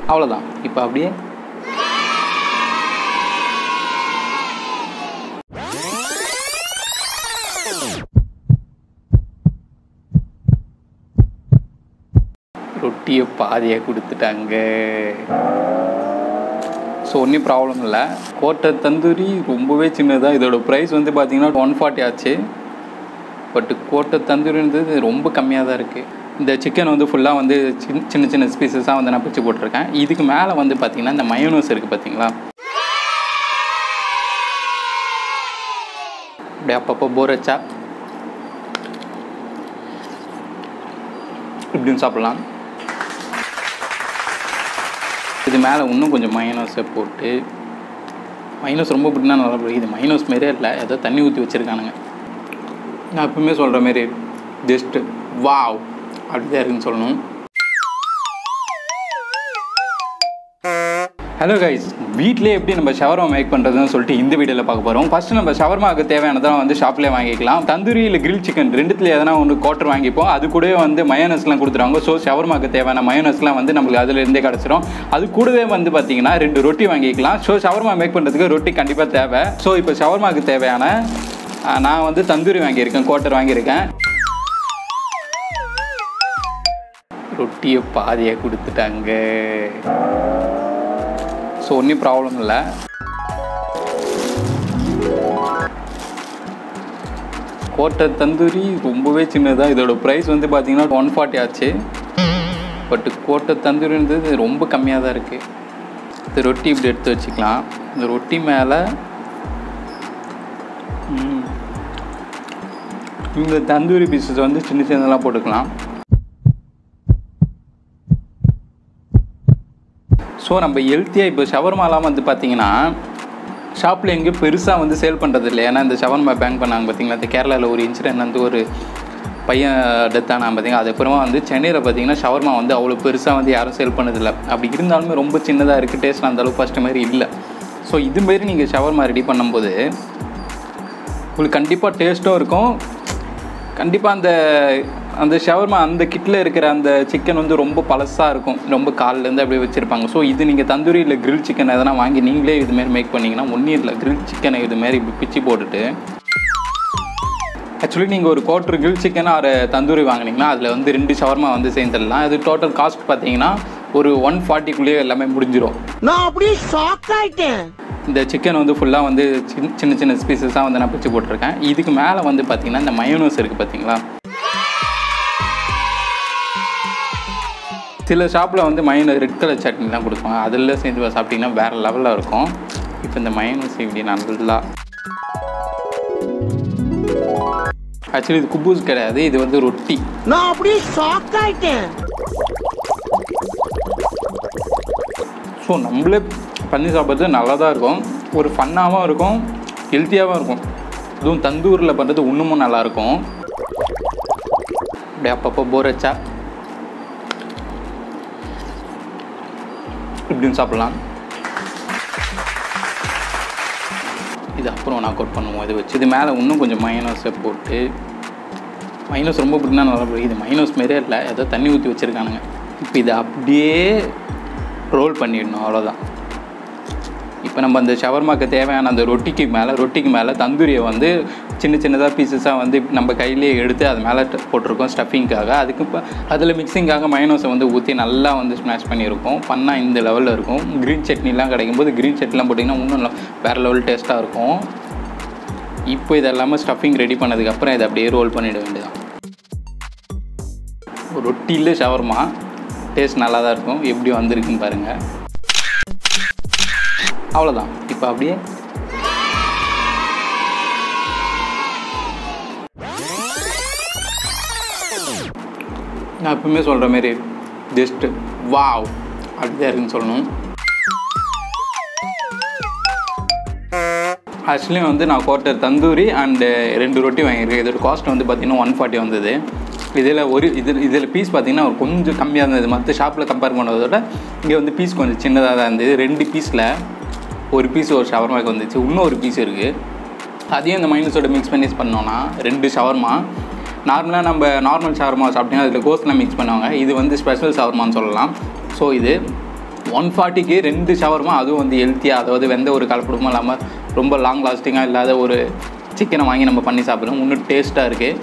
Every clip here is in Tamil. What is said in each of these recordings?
அவ்வளோதான் இப்போ அப்படியே ரொட்டியை பாதியாக கொடுத்துட்டாங்க ஸோ ஒன்றும் ப்ராப்ளம் இல்லை கோட்டை தந்தூரி ரொம்பவே சின்னதாக இதோட ப்ரைஸ் வந்து பார்த்தீங்கன்னா ஒன் ஃபார்ட்டி ஆச்சு பட் கோட்டை தந்தூரின்றது ரொம்ப கம்மியாக தான் இருக்குது இந்த சிக்கன் வந்து ஃபுல்லாக வந்து சின்ன சின்ன சின்ன பீசஸாக வந்து நான் பிரித்து போட்டிருக்கேன் இதுக்கு மேலே வந்து பார்த்தீங்கன்னா இந்த மயோனோஸ் இருக்குது பார்த்தீங்களா அப்படியே அப்பப்போ போர் வச்சா இப்படின்னு சாப்பிட்லாம் இது மேலே இன்னும் கொஞ்சம் மைனஸை போட்டு மைனஸ் ரொம்ப பிடினா நல்லா பிடிக்கும் இது மைனஸ் மாரியே இல்லை ஏதோ தண்ணி ஊற்றி வச்சுருக்கானுங்க நான் எப்பவுமே சொல்கிற மாரி ஜஸ்ட்டு வாவ் அப்படிதான் இருக்குன்னு சொல்லணும் ஹலோ கைஸ் வீட்டிலே எப்படி நம்ம ஷவர்மா மேக் பண்ணுறதுன்னு சொல்லிட்டு இந்த வீடியோவில் பார்க்க போகிறோம் ஃபஸ்ட்டு நம்ம ஷவர்மாவுக்கு தேவையானதெல்லாம் வந்து ஷாப்லேயே வாங்கிக்கலாம் தந்தூரி இல்லை கிரில் சிக்கன் ரெண்டுத்துல எதனா ஒன்று குவார்டர் வாங்கிப்போம் அது கூடவே வந்து மயோனஸ்லாம் கொடுத்துருவாங்க ஸோ ஷவர்மாவுக்கு தேவையான மயோனஸ்லாம் வந்து நம்மளுக்கு அதுலேருந்தே கிடச்சிரும் அது கூடவே வந்து பார்த்தீங்கன்னா ரெண்டு ரொட்டி வாங்கிக்கலாம் ஸோ ஷவர்மா மேக் பண்ணுறதுக்கு ரொட்டி கண்டிப்பாக தேவை ஸோ இப்போ ஷவர்மாவுக்கு தேவையான ஆஹ், நான் வந்து தந்தூரி வாங்கியிருக்கேன் குவார்டர் வாங்கியிருக்கேன் ரொட்டியை பாதியாக கொடுத்துட்டாங்க ஸோ ஒன்றும் ப்ராப்ளம் இல்லை கோட்டை தந்தூரி ரொம்பவே சின்னதாக இதோட ப்ரைஸ் வந்து பார்த்தீங்கன்னா ஒன் ஃபார்ட்டி ஆச்சு பட் கோட்டை தந்தூரின்றது ரொம்ப கம்மியாக தான் இருக்குது இந்த ரொட்டி இப்படி எடுத்து வச்சுக்கலாம் இந்த ரொட்டி மேலே ம், இந்த தந்தூரி பீசஸ் வந்து சின்ன சின்னதெல்லாம் போட்டுக்கலாம் ஸோ நம்ம ஹெல்த்தியாக இப்போ ஷவர்மாலாம் வந்து பார்த்தீங்கன்னா ஷாப்பில் எங்கேயும் பெருசாக வந்து சேல் பண்ணுறது இல்லை ஏன்னா இந்த ஷவர்மா பேங்க் பண்ணாங்க பார்த்தீங்களா இந்த கேரளாவில் ஒரு இன்சிடென்ட் வந்து ஒரு பையன் டெத் ஆனான் பார்த்தீங்கன்னா அதுக்கப்புறமா வந்து சென்னையில் பார்த்தீங்கன்னா ஷவர்மா வந்து அவ்வளோ பெருசாக வந்து யாரும் சேல் பண்ணதில்லை அப்படி இருந்தாலுமே ரொம்ப சின்னதாக இருக்குது டேஸ்ட் அந்த அளவுக்கு ஃபஸ்ட்டு மாதிரி இல்லை ஸோ இதுமாரி நீங்கள் ஷவர்மா ரெடி பண்ணும்போது உங்களுக்கு கண்டிப்பாக டேஸ்ட்டும் இருக்கும் கண்டிப்பாக அந்த அந்த ஷவர்மா அந்த கிட்டில் இருக்கிற அந்த சிக்கன் வந்து ரொம்ப பழசாக இருக்கும் ரொம்ப கால்லேருந்து அப்படியே வச்சுருப்பாங்க ஸோ இது நீங்கள் தந்தூரி இல்லை கிரில் சிக்கன் எதனா வாங்கி நீங்களே இதுமாரி மேக் பண்ணிங்கன்னா ஒன்றும் இல்லை கிரில் சிக்கனை இதுமாரி இப்படி பிச்சு போட்டுட்டு ஆக்சுவலி நீங்கள் ஒரு குவார்டர் கிரில் சிக்கன் ஒரு தந்தூரி வாங்கினீங்கன்னா அதில் வந்து ரெண்டு ஷவர்மா வந்து சேர்ந்துடலாம் அது டோட்டல் காஸ்ட் பார்த்தீங்கன்னா ஒரு ஒன் ஃபார்ட்டிக்குள்ளேயே எல்லாமே முடிஞ்சிடும் நான் அப்படியே ஷாக் ஆயிட்டேன் இந்த சிக்கன் வந்து ஃபுல்லாக வந்து சின்ன சின்ன சின்ன பீசஸாக வந்து நான் பிச்சு போட்டிருக்கேன் இதுக்கு மேலே வந்து பார்த்தீங்கன்னா இந்த மயோனோஸ் இருக்குது பார்த்தீங்களா சில ஷாப்பில் வந்து மயோனோ ரெட் கலர் சட்னிலாம் கொடுப்பாங்க அதில் சேர்ந்து சாப்பிட்டிங்கன்னா வேறு லெவலில் இருக்கும் இப்போ இந்த மயோனோஸ் இப்படி நல்லா ஆக்சுவலி இது குப்பூஸ் கிடையாது இது வந்து ரொட்டி நான் அப்படியே ஷாக் ஆயிட்டேன் ஸோ நம்மளே பண்ணி சாப்பிட்றது நல்லா தான் இருக்கும் ஒரு ஃபன்னாகவும் இருக்கும் ஹெல்த்தியாகவும் இருக்கும் இதுவும் தந்தூரில் பண்ணுறது இன்னமும் நல்லாயிருக்கும் அப்படியே அப்பப்போ போர் வச்சா இப்படின்னு சாப்பிட்லாம் இது அப்புறம் நான் கோட் பண்ணுவோம் இது வச்சு இது மேலே இன்னும் கொஞ்சம் மைனஸை போட்டு மைனஸ் ரொம்ப பிடினா நல்லா பிடிக்கும் இது மைனஸ் மாரியே இல்லை ஏதோ தண்ணி ஊற்றி வச்சுருக்கானுங்க இப்போ இதை அப்படியே ரோல் பண்ணிடணும் அவ்வளோதான் இப்போ நம்ம அந்த ஷவர்மாக்கு தேவையான அந்த ரொட்டிக்கு மேலே ரொட்டிக்கு மேலே தந்தூரியை வந்து சின்ன சின்னதாக பீசஸாக வந்து நம்ம கையிலேயே எடுத்து அது மேலே ட- போட்டிருக்கோம் ஸ்டஃபிங்காக அதுக்கு இப்போ அதில் மிக்சிங்காக மைனோஸை வந்து ஊற்றி நல்லா வந்து ஸ்மாஷ் பண்ணியிருக்கோம் பண்ணால் இந்த லெவலில் இருக்கும் க்ரீன் சட்னிலாம் கிடைக்கும்போது க்ரீன் சட்னிலாம் போட்டிங்கன்னா இன்னும் நல்ல- வேறு லெவல் டேஸ்ட்டாக இருக்கும் இப்போ இது எல்லாமே ஸ்டஃபிங் ரெடி பண்ணதுக்கப்புறம் இதை அப்படியே ரோல் பண்ணிட வேண்டியதான் ரொட்டியில் ஷவர்மா டேஸ்ட் நல்லா தான் இருக்கும் எப்படி வந்திருக்குன்னு பாருங்கள் அவ்வளோதான் இப்போ அப்படியே நான் எப்பவுமே சொல்கிற மாரி ஜஸ்ட்டு வாவ் அப்படிதான் இருக்குன்னு சொல்லணும் ஆக்சுவலி வந்து நான் குவார்ட்டர் தந்தூரி அண்டு ரெண்டு ரொட்டி வாங்கியிருக்கேன் இதோட காஸ்ட் வந்து பார்த்தீங்கன்னா ஒன் ஃபார்ட்டி வந்தது இதில் ஒரு இதில் இதில் பீஸ் பார்த்தீங்கன்னா ஒரு கொஞ்சம் கம்மியாக இருந்தது மற்ற ஷாப்பில் கம்பேர் பண்ணதோட இங்கே வந்து பீஸ் கொஞ்சம் சின்னதாக தான் இருந்தது ரெண்டு பீஸில் ஒரு பீஸ் ஒரு ஷவர்மாக்கு வந்துச்சு இன்னும் ஒரு பீஸ் இருக்குது அதையும் இந்த மைனஸோட மிக்ஸ் பண்ணி பண்ணோன்னா ரெண்டு ஷவர்மா நார்மலாக நம்ம நார்மல் ஷவர்மா சாப்பிட்டீங்கன்னா அதில் கோஸ்லாம் மிக்ஸ் பண்ணுவாங்க இது வந்து ஸ்பெஷல் ஷவர்மான்னு சொல்லலாம் ஸோ இது ஒன் ஃபார்ட்டிக்கு ரெண்டு ஷவர்மா அதுவும் வந்து ஹெல்த்தியாக அதாவது எந்த ஒரு கலப்படமும் இல்லாமல் ரொம்ப லாங் லாஸ்டிங்காக இல்லாத ஒரு சிக்கனை வாங்கி நம்ம பண்ணி சாப்பிட்றோம் இன்னும் டேஸ்ட்டாக இருக்குது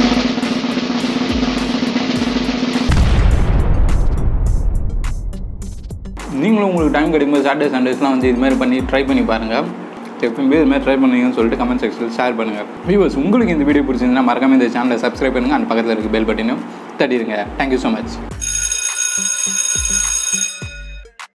நீங்களும் உங்களுக்கு டைம் கிடைக்கும்போது சாட்டர்டே சண்டேஸ்லாம் வந்து இது மாதிரி பண்ணி ட்ரை பண்ணி பாருங்கள் எப்பவுமே இது மாதிரி ட்ரை பண்ணுங்கன்னு சொல்லிட்டு கமெண்ட் செக்ஷனில் ஷேர் பண்ணுங்கள் வியூவர்ஸ் உங்களுக்கு இந்த வீடியோ பிடிச்சிருந்தா மறக்காம இந்த சேனலை சப்ஸ்கிரைப் பண்ணுங்கள் அந்த பக்கத்தில் இருக்க பெல் பட்டனையும் தட்டிடுங்க தேங்க்யூ ஸோ மச்